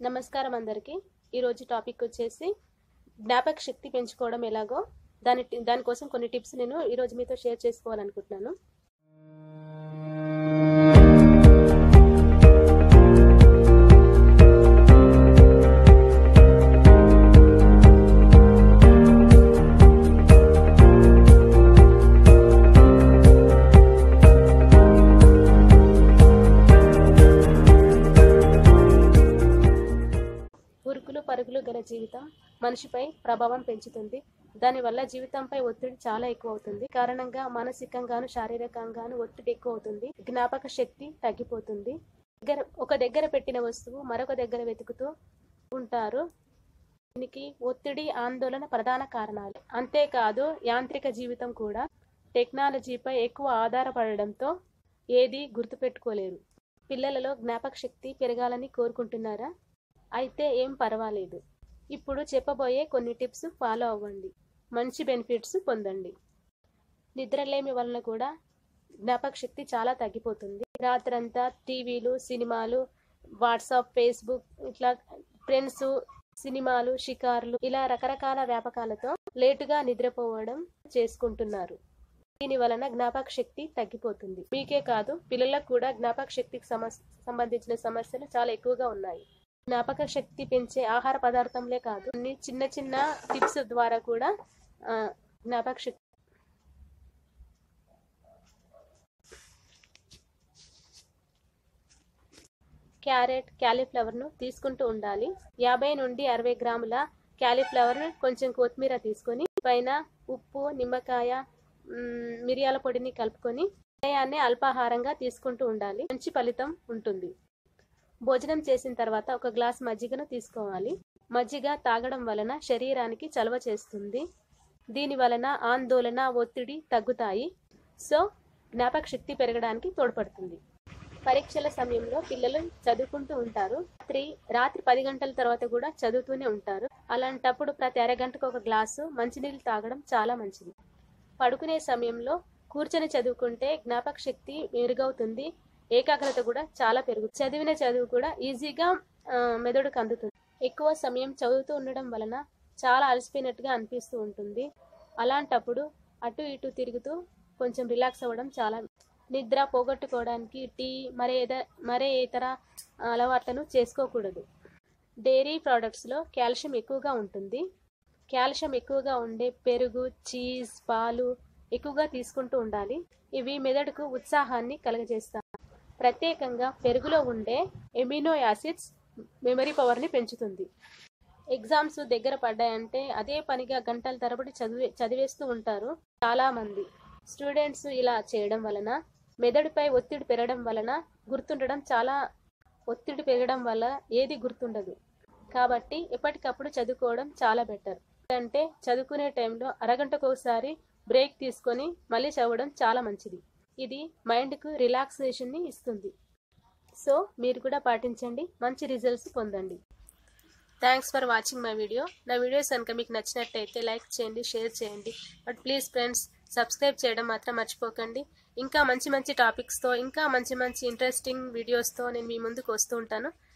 నమస్కారం అందరికీ ఈరోజు టాపిక్ వచ్చేసి జ్ఞాపక శక్తి పెంచుకోవడం ఎలాగో దాని దానికోసం కొన్ని టిప్స్ నేను ఈరోజు మీతో షేర్ చేసుకోవాలనుకుంటున్నాను ఉరుకులు పరుగులు గల జీవితం మనిషిపై ప్రభావం పెంచుతుంది దానివల్ల జీవితంపై ఒత్తిడి చాలా ఎక్కువ అవుతుంది కారణంగా మానసికంగాను శారీరకంగాను ఒత్తిడి ఎక్కువ అవుతుంది జ్ఞాపక శక్తి తగ్గిపోతుంది దగ్గర ఒక దగ్గర పెట్టిన వస్తువు మరొక దగ్గర వెతుకుతూ ఉంటారు దీనికి ఒత్తిడి ఆందోళన ప్రధాన కారణాలు అంతేకాదు యాంత్రిక జీవితం కూడా టెక్నాలజీపై ఎక్కువ ఆధారపడడంతో ఏది గుర్తుపెట్టుకోలేరు పిల్లలలో జ్ఞాపక శక్తి పెరగాలని కోరుకుంటున్నారా అయితే ఏం పర్వాలేదు ఇప్పుడు చెప్పబోయే కొన్ని టిప్స్ ఫాలో అవ్వండి మంచి బెనిఫిట్స్ పొందండి నిద్రలేమి వలన కూడా జ్ఞాపక శక్తి చాలా తగ్గిపోతుంది రాత్రంతా టీవీలు సినిమాలు వాట్సాప్ ఫేస్బుక్ ఇట్లా ఫ్రెండ్స్ సినిమాలు షికార్లు ఇలా రకరకాల వ్యాపకాలతో లేటుగా నిద్రపోవడం చేసుకుంటున్నారు దీని వలన జ్ఞాపక శక్తి తగ్గిపోతుంది మీకే కాదు పిల్లలకు కూడా జ్ఞాపక శక్తికి సమస్య సంబంధించిన సమస్యలు చాలా ఎక్కువగా ఉన్నాయి జ్ఞాపక శక్తి పెంచే ఆహార పదార్థంలే కాదు కొన్ని చిన్న చిన్న టిప్స్ ద్వారా కూడా ఆ, జ్ఞాపక శక్తి క్యారెట్ క్యాలీఫ్లవర్ను తీసుకుంటూ ఉండాలి యాభై నుండి అరవై గ్రాముల క్యాలీఫ్లవర్ కొంచెం కొత్తిమీర తీసుకొని పైన ఉప్పు నిమ్మకాయ మ్, మిరియాల పొడిని కలుపుకొని ఉదయాన్నే అల్పాహారంగా తీసుకుంటూ ఉండాలి మంచి ఫలితం ఉంటుంది భోజనం చేసిన తర్వాత ఒక గ్లాస్ మజ్జిగను తీసుకోవాలి మజ్జిగ తాగడం వలన శరీరానికి చలవ చేస్తుంది దీని వలన ఆందోళన ఒత్తిడి తగ్గుతాయి సో జ్ఞాపక శక్తి పెరగడానికి తోడ్పడుతుంది పరీక్షల సమయంలో పిల్లలు చదువుకుంటూ ఉంటారు రాత్రి రాత్రి పది గంటల తర్వాత కూడా చదువుతూనే ఉంటారు అలాంటప్పుడు ప్రతి అరగంటకు ఒక గ్లాసు మంచినీళ్ళు తాగడం చాలా మంచిది పడుకునే సమయంలో కూర్చొని చదువుకుంటే జ్ఞాపక శక్తి మెరుగవుతుంది ఏకాగ్రత కూడా చాలా పెరుగుతుంది చదివిన చదువు కూడా ఈజీగా ఆ, మెదడుకు అందుతుంది ఎక్కువ సమయం చదువుతూ ఉండడం వలన చాలా అలసిపోయినట్టుగా అనిపిస్తూ ఉంటుంది అలాంటప్పుడు అటు ఇటు తిరుగుతూ కొంచెం రిలాక్స్ అవ్వడం చాలా నిద్ర పోగొట్టుకోవడానికి టీ మరే ఇద- మరే ఇతర అలవాట్లను చేసుకోకూడదు డైరీ ప్రోడక్ట్స్లో కాల్షియం ఎక్కువగా ఉంటుంది కాల్షియం ఎక్కువగా ఉండే పెరుగు చీజ్ పాలు ఎక్కువగా తీసుకుంటూ ఉండాలి ఇవి మెదడుకు ఉత్సాహాన్ని కలుగజేస్తాయి ప్రత్యేకంగా పెరుగులో ఉండే ఎమినో యాసిడ్స్ మెమరీ పవర్ని పెంచుతుంది ఎగ్జామ్స్ దగ్గర పడ్డాయంటే అదే పనిగా గంటల తరబడి చదివే చదివేస్తూ ఉంటారు చాలా మంది స్టూడెంట్స్ ఇలా చేయడం వలన మెదడుపై ఒత్తిడి పెరగడం వలన గుర్తుండడం చాలా ఒత్తిడి పెరగడం వల్ల ఏది గుర్తుండదు కాబట్టి ఎప్పటికప్పుడు చదువుకోవడం చాలా బెటర్ అంటే చదువుకునే టైంలో అరగంటకు ఒకసారి బ్రేక్ తీసుకొని మళ్ళీ చదవడం చాలా మంచిది ఇది మైండ్కు రిలాక్సేషన్ని ఇస్తుంది సో మీరు కూడా పాటించండి మంచి రిజల్ట్స్ పొందండి thanks for watching my video నా వీడియోస్ కనుక మీకు నచ్చినట్టయితే లైక్ చేయండి షేర్ చేయండి బట్ ప్లీజ్ ఫ్రెండ్స్ సబ్స్క్రైబ్ చేయడం మాత్రం మర్చిపోకండి ఇంకా మంచి మంచి టాపిక్స్తో ఇంకా మంచి మంచి ఇంట్రెస్టింగ్ వీడియోస్తో నేను మీ ముందుకు వస్తూ ఉంటాను